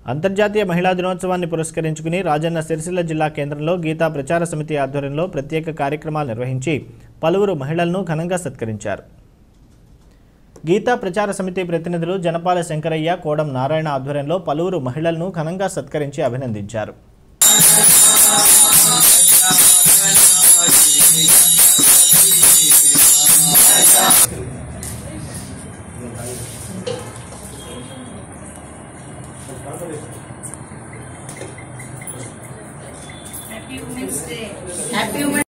అంతర్జాతీయ మహిళా దినోత్సవాన్ని పురస్కరించుకుని రాజన్న సిరిసిల్ల జిల్లా కేంద్రంలో గీతా ప్రచార సమితి ఆధ్వర్యంలో ప్రత్యేక కార్యక్రమాలు నిర్వహించి పలువురు మహిళలను ఘనంగా సత్కరించారు గీతా ప్రచార సమితి ప్రతినిధులు జనపాల శంకరయ్య కోడం నారాయణ ఆధ్వర్యంలో పలువురు మహిళలను ఘనంగా సత్కరించి అభినందించారు హ్యాపీ ఉమెన్స్